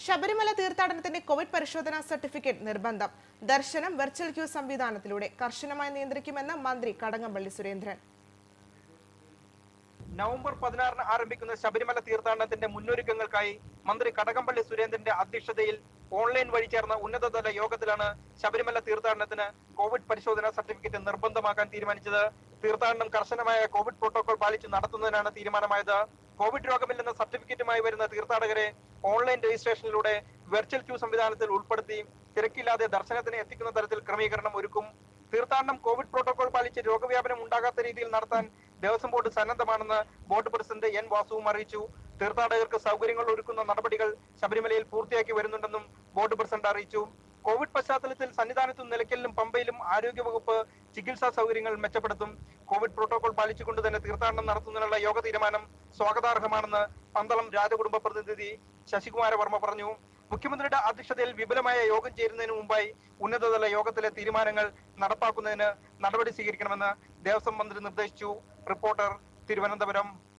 ശബരിമല തീർത്ഥാടനത്തിന്റെ കോവിഡ് പരിശോധനാ സർട്ടിഫിക്കറ്റ് നിർബന്ധം ദർശനം വെർച്വൽ ക്യൂ സംവിധാനത്തിലൂടെ കർശനമായി നിയന്ത്രിക്കുമെന്ന് മന്ത്രി കടകംപള്ളി സുരേന്ദ്രൻ നവംബർ പതിനാറിന് ആരംഭിക്കുന്ന ശബരിമല തീർത്ഥാടനത്തിന്റെ മുന്നൊരുക്കങ്ങൾക്കായി മന്ത്രി കടകംപള്ളി സുരേന്ദ്രന്റെ അധ്യക്ഷതയിൽ ഓൺലൈൻ വഴി ചേർന്ന ഉന്നതതല യോഗത്തിലാണ് ശബരിമല തീർത്ഥാടനത്തിന് കോവിഡ് പരിശോധനാ സർട്ടിഫിക്കറ്റ് നിർബന്ധമാക്കാൻ തീരുമാനിച്ചത് തീർത്ഥാടനം കർശനമായ കോവിഡ് പ്രോട്ടോകോൾ പാലിച്ച് നടത്തുന്നതിനാണ് തീരുമാനമായത് കോവിഡ് രോഗമില്ലെന്ന സർട്ടിഫിക്കറ്റുമായി വരുന്ന തീർത്ഥാടകരെ ഓൺലൈൻ രജിസ്ട്രേഷനിലൂടെ വെർച്വൽ ക്യൂ സംവിധാനത്തിൽ ഉൾപ്പെടുത്തി തിരക്കില്ലാതെ ദർശനത്തിന് എത്തിക്കുന്ന തരത്തിൽ ക്രമീകരണം ഒരുക്കും തീർത്ഥാടനം കോവിഡ് പ്രോട്ടോകോൾ പാലിച്ച് രോഗവ്യാപനം ഉണ്ടാകാത്ത രീതിയിൽ നടത്താൻ ദേവസ്വം ബോർഡ് സന്നദ്ധമാണെന്ന് ബോർഡ് പ്രസിഡന്റ് എൻ വാസുവും അറിയിച്ചു തീർത്ഥാടകർക്ക് സൗകര്യങ്ങൾ ഒരുക്കുന്ന നടപടികൾ ശബരിമലയിൽ പൂർത്തിയാക്കി വരുന്നുണ്ടെന്നും ബോർഡ് പ്രസിഡന്റ് അറിയിച്ചു കോവിഡ് പശ്ചാത്തലത്തിൽ സന്നിധാനത്തും നിലയ്ക്കലിലും പമ്പയിലും ആരോഗ്യവകുപ്പ് ചികിത്സാ സൗകര്യങ്ങൾ മെച്ചപ്പെടുത്തും കോവിഡ് പ്രോട്ടോകോൾ പാലിച്ചുകൊണ്ട് തന്നെ തീർത്ഥാടനം നടത്തുന്നതിനുള്ള യോഗ തീരുമാനം സ്വാഗതാർഹമാണെന്ന് പന്തളം രാജകുടുംബ പ്രതിനിധി ശശികുമാര വർമ്മ പറഞ്ഞു മുഖ്യമന്ത്രിയുടെ അധ്യക്ഷതയിൽ വിപുലമായ യോഗം ചേരുന്നതിന് മുമ്പായി ഉന്നതതല യോഗത്തിലെ തീരുമാനങ്ങൾ നടപ്പാക്കുന്നതിന് നടപടി സ്വീകരിക്കണമെന്ന് ദേവസ്വം മന്ത്രി നിർദ്ദേശിച്ചു റിപ്പോർട്ടർ തിരുവനന്തപുരം